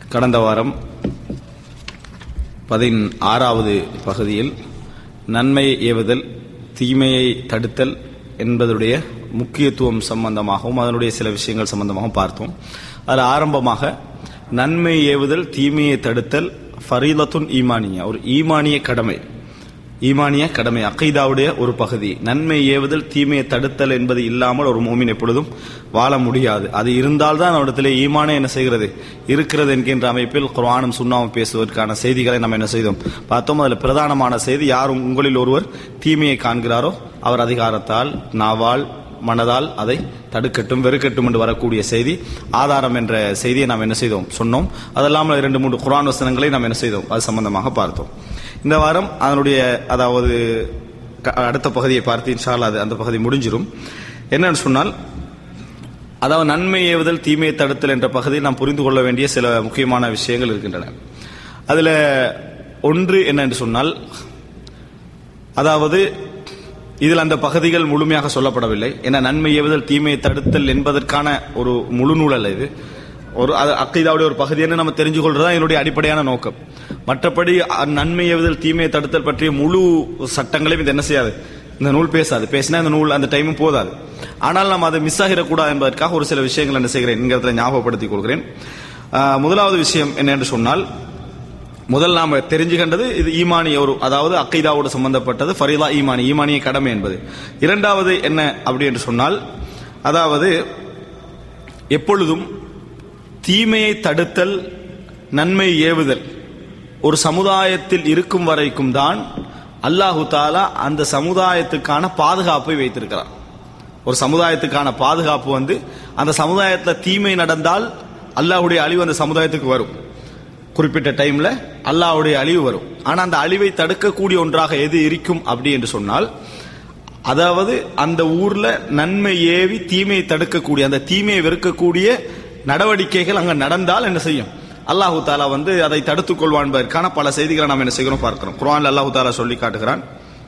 கடந்த வாரம் பதினாறாவது பகுதியில் நன்மையை ஏவுதல் தீமையை தடுத்தல் என்பதுடைய முக்கியத்துவம் சம்பந்தமாகவும் அதனுடைய சில விஷயங்கள் சம்பந்தமாகவும் பார்த்தோம் அதில் ஆரம்பமாக நன்மை ஏவுதல் தீமையை தடுத்தல் ஃபரீலத்துன் ஈமானியா ஒரு ஈமானிய கடமை ஈமானிய கடமை அகைதாவுடைய ஒரு பகுதி நன்மை ஏவுதல் தீமையை தடுத்தல் என்பது இல்லாமல் ஒரு மோமின் எப்பொழுதும் வாழ முடியாது அது இருந்தால்தான் அவரிடத்திலே ஈமானே என்ன செய்கிறது இருக்கிறது என்கின்ற அமைப்பில் குர்ஆனும் சுண்ணாவும் பேசுவதற்கான செய்திகளை நம்ம என்ன செய்தோம் பார்த்தோம் அதில் பிரதானமான செய்தி யார் உங்களில் ஒருவர் தீமையை காண்கிறாரோ அவர் அதிகாரத்தால் நாவால் மனதால் அதை தடுக்கட்டும் வெறுக்கட்டும் என்று வரக்கூடிய செய்தி ஆதாரம் என்ற செய்தியை நாம் என்ன செய்தோம் சொன்னோம் அதெல்லாமல் இரண்டு மூன்று குரான் வசனங்களை நாம் என்ன செய்தோம் அது சம்பந்தமாக பார்த்தோம் இந்த வாரம் அதனுடைய அதாவது க- அடுத்த பகுதியை பார்த்து இன்ஷால்லா அது அந்த பகுதி முடிஞ்சிரும் என்னன்னு சொன்னால் அதாவது நன்மை ஏவுதல் தீமையை தடுத்தல் என்ற பகுதியில் நாம் புரிந்து கொள்ள வேண்டிய சில முக்கியமான விஷயங்கள் இருக்கின்றன அதுல ஒன்று என்னன்னு சொன்னால் அதாவது இதில் அந்த பகுதிகள் முழுமையாக சொல்லப்படவில்லை ஏன்னா நன்மை ஏவுதல் தீமையை தடுத்தல் என்பதற்கான ஒரு முழு நூல் அல்ல இது ஒரு அது அக்கீதாவுடைய ஒரு பகுதின்னு நம்ம தெரிஞ்சு கொள்றதா என்னுடைய அடிப்படையான நோக்கம் மற்றபடி அ- நன்மை ஏவுதல் தீமையை தடுத்தல் பற்றிய முழு சட்டங்களையும் இது என்ன செய்யாது இந்த நூல் பேசாது பேசினா இந்த நூல் அந்த டைமும் போதாது ஆனால் நம்ம அதை மிஸ் ஆகிடக்கூடாது என்பதற்காக ஒரு சில விஷயங்கள் என்ன செய்கிறேன் என்கிறத ஞாபகப்படுத்திக் கொள்கிறேன் ஆஹ், முதலாவது விஷயம் என்ன என்று சொன்னால் முதல் நாம தெரிஞ்சுகின்றது இது ஈமானிய ஒரு அதாவது அக்கைதாவோடு சம்பந்தப்பட்டது ஃபரீலா ஈமானி ஈமானிய கடமை என்பது இரண்டாவது என்ன அப்படி என்று சொன்னால் அதாவது எப்பொழுதும் தீமையை தடுத்தல் நன்மை ஏவுதல் ஒரு சமுதாயத்தில் இருக்கும் வரைக்கும் தான் அல்லாஹு தாலா அந்த சமுதாயத்துக்கான பாதுகாப்பை வைத்திருக்கிறார் ஒரு சமுதாயத்துக்கான பாதுகாப்பு வந்து அந்த சமுதாயத்தில் தீமை நடந்தால் அல்லாஹ்வுடைய அழிவு அந்த சமுதாயத்துக்கு வரும் குறிப்பிட்ட டைம்ல அல்லாஹ்வுடைய அழிவு வரும் ஆனா அந்த அழிவை தடுக்கக்கூடிய ஒன்றாக எது இருக்கும் அப்படி என்று சொன்னால் அதாவது அந்த ஊர்ல நன்மை ஏவி தீமையை தடுக்கக்கூடிய அந்த தீமையை வெறுக்கக்கூடிய நடவடிக்கைகள் அங்க நடந்தால் என்ன செய்யும் அல்லாஹு தாலா வந்து அதை தடுத்துக் கொள்வான் என்பதற்கான பல செய்திகளை நாம் என்ன செய்கிறோம் பார்க்கிறோம் குர்ஆன்ல அல்லாஹு தாலா சொல்லி காட்டுகிறான்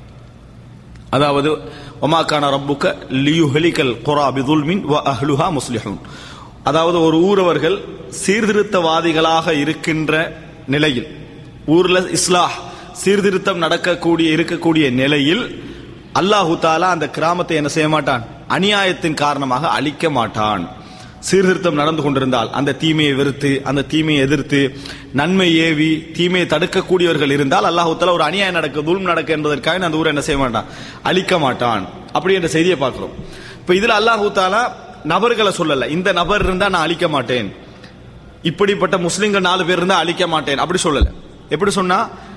அதாவது ஒமாக்கான ரப்புக்க லியுஹலிகல் குரா பிதுல்மின் வ அஹ்லுஹா முஸ்லிஹூன் அதாவது ஒரு ஊரவர்கள் சீர்திருத்தவாதிகளாக இருக்கின்ற நிலையில் ஊர்ல இஸ்லாஹ் சீர்திருத்தம் நடக்கக்கூடிய இருக்கக்கூடிய நிலையில் அல்லாஹு தாலா அந்த கிராமத்தை என்ன செய்ய மாட்டான் அநியாயத்தின் காரணமாக அழிக்க மாட்டான் சீர்திருத்தம் நடந்து கொண்டிருந்தால் அந்த தீமையை வெறுத்து அந்த தீமையை எதிர்த்து நன்மை ஏவி தீமையை தடுக்கக்கூடியவர்கள் இருந்தால் அல்லாஹு தாலா ஒரு அநியாயம் நடக்க துல்ம் நடக்க என்பதற்காக அந்த ஊரை என்ன செய்ய மாட்டான் அழிக்க மாட்டான் அப்படி என்ற செய்தியை பார்க்கிறோம் இப்ப இதுல அல்லாஹு தாலா நபர்களை சொல்லல இந்த நபர் இருந்தா நான் அழிக்க மாட்டேன் இப்படிப்பட்ட முஸ்லிம்கள் நாலு பேர் இருந்தா அழிக்க மாட்டேன் அப்படி சொல்லல எப்படி சொன்னா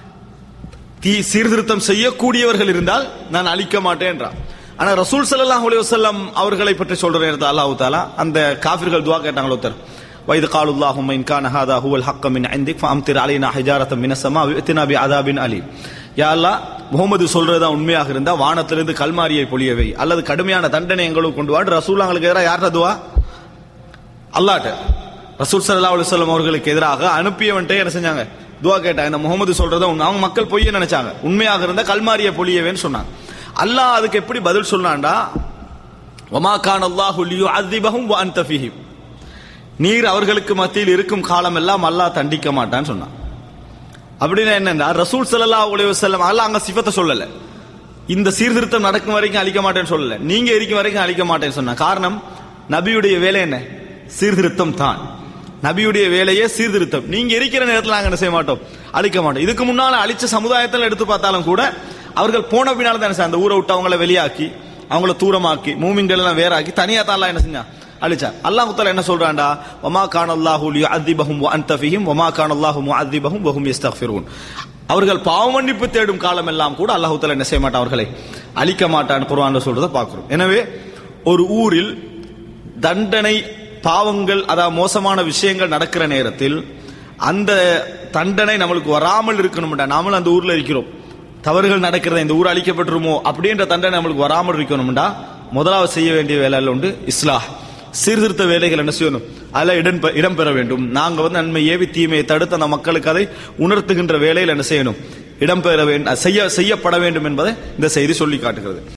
தீ சீர்திருத்தம் செய்யக்கூடியவர்கள் இருந்தால் நான் அழிக்க மாட்டேன்றான் ஆனா ரசூல் ஸல்லல்லாஹு அலைஹி வஸல்லம் அவர்களை பற்றி சொல்ற நேரத்தில் அல்லாஹ் தாலா அந்த காஃபிர்கள் துவா கேட்டாங்களோ ஒருத்தர் வைது காலுல்லாஹும் இன் கான ஹாதா ஹுவல் ஹக்க மின் இந்திக் ஃபஅம்திர் அலைனா ஹிஜாரத்தம் மின ஸமா விஅத்தினா பி அதாபின் அலி யா அல்லாஹ் முகமது சொல்றதா உண்மையாக இருந்தா வானத்திலிருந்து கல்மாரியை பொழியவை அல்லது கடுமையான தண்டனை எங்களுக்கு கொண்டு வாடு ரசூலாங்களுக்கு எதிராக யார்ட்ட துவா அல்லாட்ட ரசூல் ஸல்லல்லாஹு அலைஹி வஸல்லம் அவர்களுக்கு எதிராக அனுப்பியவன்ட்டே என்ன செஞ்சாங்க துவா கேட்டாங்க இந்த முகமது சொல்றத உண்மை. அவங்க மக்கள் பொய்ய நினைச்சாங்க உண்மையாக இருந்தா கல்மாரிய பொழியவேன்னு சொன்னாங்க அல்லாஹ் அதுக்கு எப்படி பதில் சொன்னான்டா ஒமா கான் அல்லாஹு லியுஅذிபஹும் வ அன்த ஃபீஹிம் நீர் அவர்களுக்கு மத்தியில் இருக்கும் காலம் எல்லாம் அல்லாஹ் தண்டிக்க மாட்டான்னு சொன்னான் அப்படின்னா என்னன்னா ரசூல் ஸல்லல்லாஹு அலைஹி வஸல்லம் அல்லாஹ் அங்க சிஃபத்தை சொல்லல இந்த சீர்திருத்தம் நடக்கும் வரைக்கும் அழிக்க மாட்டேன்னு சொல்லல நீங்க இருக்கும் வரைக்கும் அழிக்க மாட்டேன்னு சொன்ன காரணம் நபியுடைய வேலை என்ன சீர்திருத்தம் தான் நபியுடைய வேலையே சீர்திருத்தம் நீங்க இருக்கிற நேரத்தில் நாங்க என்ன செய்ய மாட்டோம் அழிக்க மாட்டோம் இதுக்கு முன்னால அழிச்ச சமுதாயத்தில் எடுத்து பார்த்தாலும் கூட அவர்கள் போன பின்னால தான் என்ன செய்ய, அந்த ஊரை விட்டு அவங்கள வெளியாக்கி அவங்கள தூரமாக்கி மூமின்கள் எல்லாம் வேறாக்கி தனியா தான் அல்லாஹ் என்ன செஞ்சான் அழிச்சா அல்லாஹ் தாலா என்ன சொல்றான்டா ஒமா கான் அல்லாஹு லியுஅذிபஹும் வ அன்த ஃபீஹிம் வமா கான் அல்லாஹு முஅذிபஹும் வ ஹும் யஸ்தக்ஃபிரூன் அவர்கள் பாவ மன்னிப்பு தேடும் காலம் எல்லாம் கூட அல்லாஹ் தாலா என்ன செய்ய மாட்டான் அவர்களை அழிக்க மாட்டான் குர்ஆன்ல சொல்றத பார்க்கிறோம் எனவே ஒரு ஊரில் தண்டனை பாவங்கள் அதாவது மோசமான விஷயங்கள் நடக்கிற நேரத்தில் அந்த தண்டனை நம்மளுக்கு வராமல் இருக்கணும்டா நாமளும் அந்த ஊர்ல இருக்கிறோம் தவறுகள் நடக்கிறத இந்த ஊர் அழிக்கப்பட்டுருமோ அப்படின்ற தண்டனை நம்மளுக்கு வராமல் இருக்கணும்டா முதலாவது செய்ய வேண்டிய வேலையில் உண்டு இஸ்லாஹ் சீர்திருத்த வேலைகள் என்ன செய்யணும் அதில் இடம் பெ- இடம்பெற வேண்டும் நாங்க வந்து நன்மை ஏவி தீமையை தடுத்து அந்த மக்களுக்கு அதை உணர்த்துகின்ற வேலையில் என்ன செய்யணும் இடம்பெற வேண்டும் செய்ய செய்யப்பட வேண்டும் என்பதை இந்த செய்தி சொல்லி காட்டுகிறது